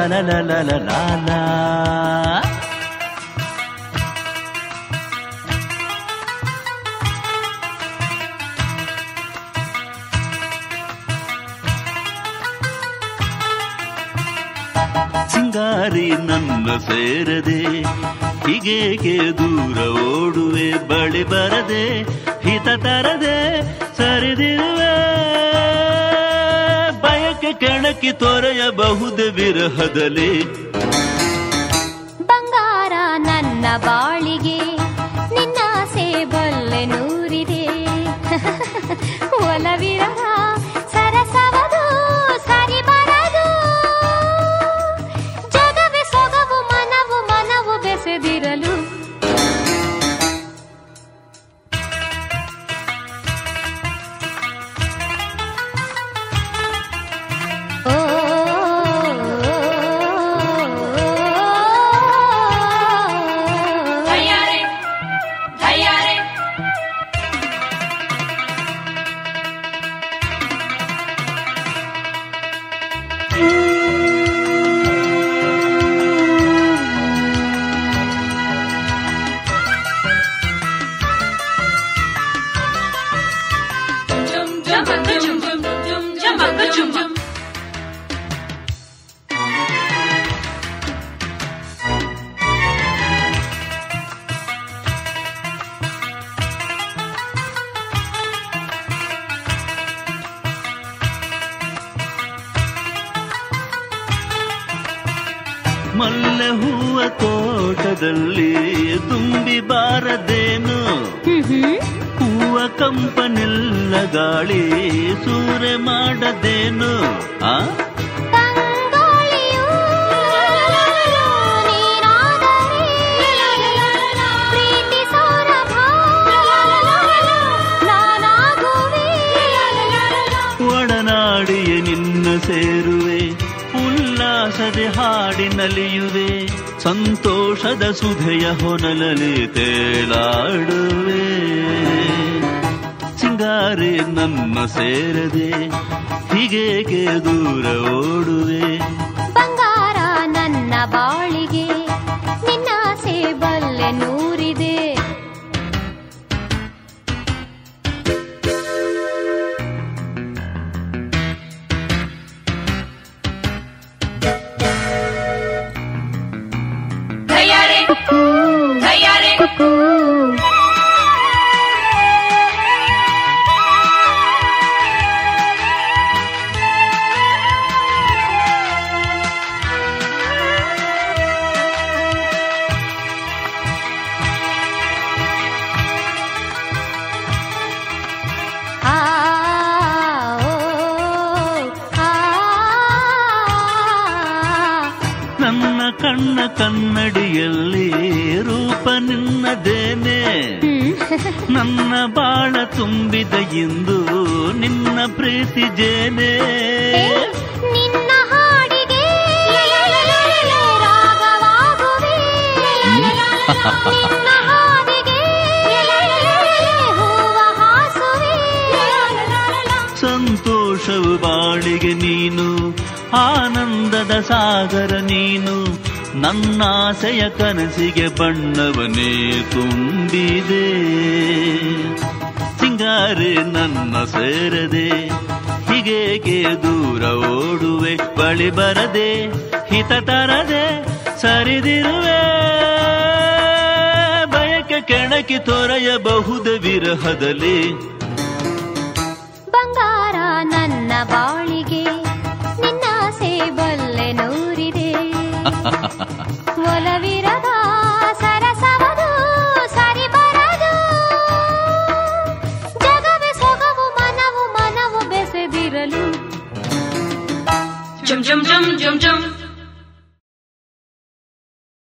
ಲ ಲ ಲ ಲ ಲ ಲ. ಸಿಂಗಾರಿ ನನ್ನ ಸೇರದೆ ಹೀಗೇಗೆ ದೂರ ಓಡುವೆ ಬಳಿ ಬರದೆ ಹಿತ ತರದೆ ಸರಿದಿರುವೆ ಬಯಕೆ ಕೆಣಕಿ ತೊರೆಯಬಹುದು ವಿರಹದಲ್ಲಿ ಬಂಗಾರ ನನ್ನ ಬಾಳಿಗೆ ನಿನ್ನ ಸೇಬಲ್ಲೆ ನೂರಿದೆ ಒಲವಿರಹ ಸರಸವದು ಸರಿ ಬರದು ಜಗವೇ ಸೊಗವು ಮನವು ಮನವು ಬೆಸೆದಿರಲು ಓ ಧೈರ್ಯರೇ ಧೈರ್ಯರೇ jum jum jum jum jum jum jum jum ಮಲ್ಲೆ ಹೂವ ತೋಟದಲ್ಲಿ ತುಂಬಿ ಬಾರದೇನು ಹೂವ ಕಂಪನೆಲ್ಲ ಗಾಳಿ ಸೂರೆ ಮಾಡದೇನು ಆ ತಂಗಾಳಿಯು ನೀನಾದರೆ ಪ್ರೀತಿ ಸೌರಭ ನಾನಾಗುವೆ ಒಡನಾಡಿಯ ನಿನ್ನ ಸೇರುವೆ ಉಲ್ಲಾಸದೆ ಹಾಡಿನಲಿಯುವೆ ಸಂತೋಷದ ಸುಧೆಯ ಹೊನಲಲಿ ತೇಲಾಡುವೆ ಸಿಂಗಾರಿ ನನ್ನ ಸೇರದೆ ಹೀಗೇಗೆ ದೂರ ಓಡುವೆ ಬಂಗಾರ ನನ್ನ ಬಾಳಿಗೆ ನಿನ್ನ ಸೇಬಲ್ಲೆ ನೂರಿದೆ ಧೈರ್ಯರೇ ಧೈರ್ಯರೇ ಆ ಓ ಆ ನನ್ನ ಕಣ್ಣ ಕನ್ನಡಿಯಲ್ಲಿ ರೂಪ ನಿನ್ನದೇನೆ ನನ್ನ ಬಾಳ ತುಂಬಿದ ಇಂದು ನಿನ್ನ ಪ್ರೀತಿ ಜೇನೆ ನಿನ್ನ ಹಾಡಿಗೆ ರಾಗವಾಗುವೆ ನಿನ್ನ ಹಾದಿಗೆ ಹೂವ ಹಾಸುವೆ ಸಂತೋಷವು ಬಾಳಿಗೆ ನೀನು ಆನಂದದ ಸಾಗರ ನೀನು ನನ್ನಾಸೆಯ ಕನಸಿಗೆ ಬಣ್ಣವನೇ ತುಂಬಿದೆ ಸಿಂಗಾರೆ ನನ್ನ ಸೇರದೆ ಹೀಗೇಗೆ ದೂರ ಓಡುವೆ ಬಳಿ ಬರದೆ ಹಿತ ತರದೆ ಸರಿದಿರುವೆ ಬಯಕೆ ಕೆಣಕಿ ತೊರೆಯಬಹುದು ವಿರಹದಲ್ಲಿ ಬಂಗಾರ ನನ್ನ ಬಾಳಿಗೆ ನಿನ್ನ ಸೇಬಲ್ಲೆ ನೂರಿದೆ ಒಲವಿ